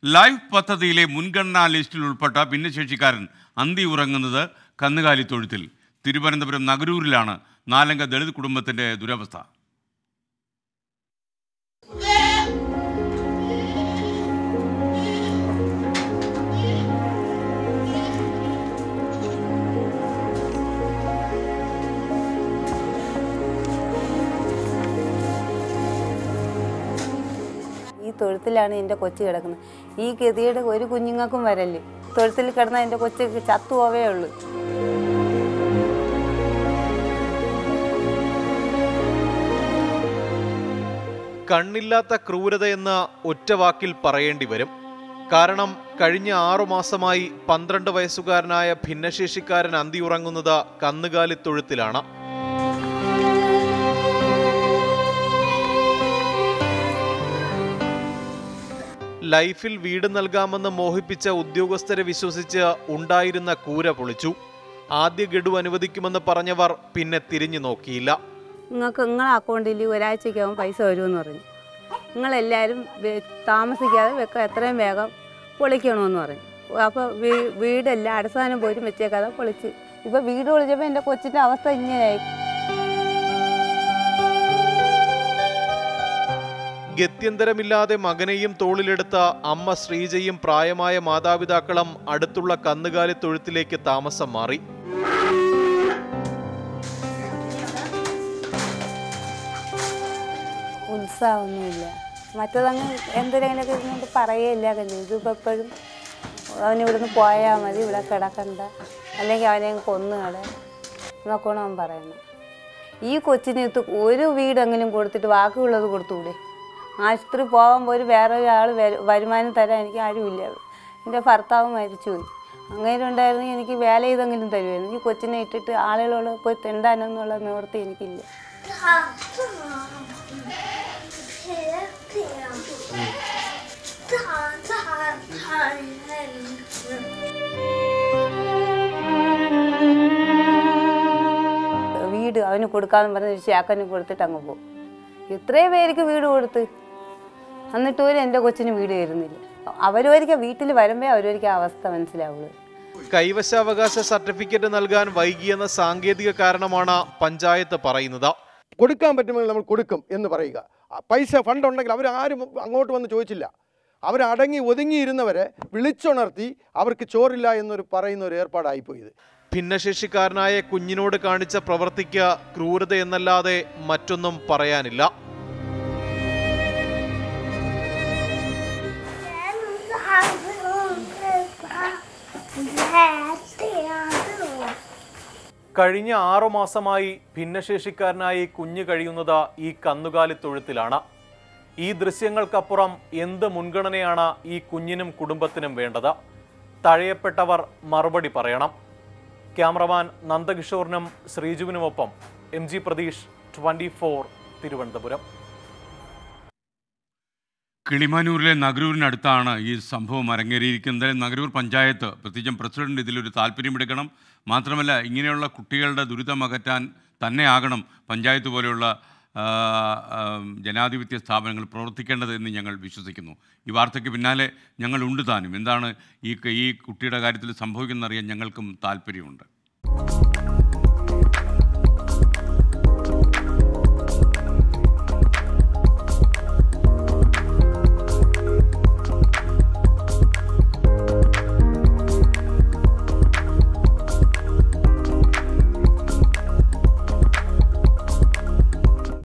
life പദ്ധതിയിലെ മുൻഗണനാ ലിസ്റ്റിൽ ഉൾപ്പെട്ട ഭിന്നശേഷിക്കാരൻ അന്തി ഉറങ്ങുന്നത് കന്നുകാലി തൊഴുത്തിൽ തിരുവനന്തപുരം നഗരൂരിലാണ് നാലംഗ ദളിത് കുടുംബത്തിന്റെ ദുരവസ്ഥ ഈ തൊഴുത്തിലാണ് എൻ്റെ കൊച്ചു കിടക്കുന്നത് ഈ ഗതിയുടെ ഒരു കുഞ്ഞുങ്ങൾക്കും വരല് തൊഴുത്തിൽ കിടന്ന എൻ്റെ കൊച്ചു ചത്തു പോവേ ഉള്ളൂ കണ്ണില്ലാത്ത ക്രൂരതയെന്ന് ഒറ്റ വാക്കിൽ പറയേണ്ടി വരും കാരണം കഴിഞ്ഞ ആറു മാസമായി പന്ത്രണ്ട് വയസ്സുകാരനായ ഭിന്നശേഷിക്കാരൻ അന്തിയുറങ്ങുന്നത് കന്നുകാലി തൊഴുത്തിലാണ് ലൈഫിൽ വീട് നൽകാമെന്ന് മോഹിപ്പിച്ച ഉദ്യോഗസ്ഥരെ വിശ്വസിച്ച് ഉണ്ടായിരുന്ന കൂര പൊളിച്ചു ആദ്യ ഗഡു അനുവദിക്കുമെന്ന് പറഞ്ഞവർ പിന്നെ തിരിഞ്ഞു നോക്കിയില്ല നിങ്ങൾക്ക് നിങ്ങളെ അക്കൗണ്ടിൽ ഒരാഴ്ചയ്ക്കകം പൈസ വരുമെന്ന് പറഞ്ഞു നിങ്ങളെല്ലാവരും വെ- താമസിക്കാതെ വെക്ക എത്രയും വേഗം പൊളിക്കണമെന്ന് പറഞ്ഞു അപ്പോൾ വീടെല്ലാം അടിസ്ഥാനം പോലും വെച്ചേക്കാതെ പൊളിച്ച് ഇപ്പോൾ വീട് പൊളിച്ചപ്പോൾ എൻ്റെ കൊച്ചിൻ്റെ അവസ്ഥ ഇങ്ങനെയായി ഗത്യന്തരമില്ലാതെ മകനെയും തോളിലെടുത്ത അമ്മ ശ്രീജയും പ്രായമായ മാതാപിതാക്കളും അടുത്തുള്ള കന്നുകാലി തൊഴുത്തിലേക്ക് താമസം മാറി ഉത്സാഹമൊന്നുമില്ല മറ്റതങ്ങ് എന്തിനെങ്കിലൊക്കെ ഇരുന്നുകൊണ്ട് പറയുകയില്ല ചെയ്തു ഇതിപ്പോൾ എപ്പോഴും അവനിവിടുന്ന് പോയാൽ മതി ഇവിടെ കിടക്കണ്ട അല്ലെങ്കിൽ അവനെ അങ്ങ് കൊന്നുകള എന്നൊക്കെയാണ് അവൻ പറയുന്നത് ഈ കൊച്ചിന് ഇത് ഒരു വീടെങ്കിലും കൊടുത്തിട്ട് ബാക്കിയുള്ളത് കൊടുത്തുകൂടെ ആശുപത്രി പോകുമ്പോൾ ഒരു വേറെ ഒരാൾ വരുമാനം തരാൻ എനിക്ക് ആരുമില്ല എൻ്റെ ഭർത്താവ് മരിച്ചുപോയി അങ്ങനെ ഉണ്ടായിരുന്നെങ്കിൽ എനിക്ക് വേല ചെയ്തെങ്കിലും തരുമായിരുന്നു ഈ കൊച്ചിനെ ഇട്ടിട്ട് ആളുകളോട് പോയി തെണ്ടാനെന്നുള്ള നിവൃത്തി എനിക്കില്ല വീട് അവന് കൊടുക്കാന്ന് പറഞ്ഞ ഒരു ചാക്കന് കൊടുത്തിട്ട് അങ്ങ് പോകും എത്രയും പേർക്ക് വീട് കൊടുത്ത് എന്നിട്ട് പോലും എൻ്റെ കൊച്ചിന് വീട് തരുന്നില്ല അവരൊരിക്കൽ വീട്ടിൽ വരുമ്പേ അവരൊരിക്കൽ അവസ്ഥ മനസ്സിലാവുള്ളൂ കൈവശാവകാശ സർട്ടിഫിക്കറ്റ് നൽകാൻ വൈകിയെന്ന സാങ്കേതിക കാരണമാണ് പഞ്ചായത്ത് പറയുന്നത് കൊടുക്കാൻ പറ്റുമെങ്കിൽ നമ്മൾ കൊടുക്കും എന്ന് പറയുക ആ പൈസ ഫണ്ട് ഉണ്ടെങ്കിൽ അവർ ആരും അങ്ങോട്ട് വന്ന് ചോദിച്ചില്ല അവരടങ്ങി ഒതുങ്ങിയിരുന്നവരെ വിളിച്ചുണർത്തി അവർക്ക് ചോറില്ല എന്നൊരു പറയുന്ന ഒരു ഏർപ്പാടായിപ്പോയത് ഭിന്നശേഷിക്കാരനായ കുഞ്ഞിനോട് കാണിച്ച പ്രവൃത്തിക്ക് ക്രൂരത എന്നല്ലാതെ മറ്റൊന്നും പറയാനില്ല കഴിഞ്ഞ ആറു മാസമായി ഭിന്നശേഷിക്കാരനായി കുഞ്ഞ് കഴിയുന്നത് ഈ കന്നുകാലി തൊഴുത്തിലാണ് ഈ ദൃശ്യങ്ങൾക്കപ്പുറം എന്ത് മുൻഗണനയാണ് ഈ കുഞ്ഞിനും കുടുംബത്തിനും വേണ്ടത് തഴയപ്പെട്ടവർ മറുപടി പറയണം ക്യാമറമാൻ നന്ദകിഷോറിനും ശ്രീജുവിനുമൊപ്പം M G Pratheesh twenty four Thiruvananthapuram കിളിമാനൂരിലെ നഗരൂരിനടുത്താണ് ഈ സംഭവം അരങ്ങേറിയിരിക്കുന്നത് നഗരൂർ പഞ്ചായത്ത് പ്രത്യേകിച്ചും പ്രസിഡന്റ് ഇതിലൊരു താല്പര്യമെടുക്കണം മാത്രമല്ല ഇങ്ങനെയുള്ള കുട്ടികളുടെ ദുരിതം അകറ്റാൻ തന്നെ ആകണം പഞ്ചായത്ത് പോലെയുള്ള ആ, ആ, ജനാധിപത്യ സ്ഥാപനങ്ങൾ പ്രവർത്തിക്കേണ്ടത് എന്ന് ഞങ്ങൾ വിശ്വസിക്കുന്നു ഈ വാർത്തയ്ക്ക് പിന്നാലെ ഞങ്ങൾ ഉണ്ട് താനും എന്താണ് ഈ ഈ കുട്ടിയുടെ കാര്യത്തിൽ സംഭവിക്കുന്നറിയാൻ ഞങ്ങൾക്കും താല്പര്യമുണ്ട്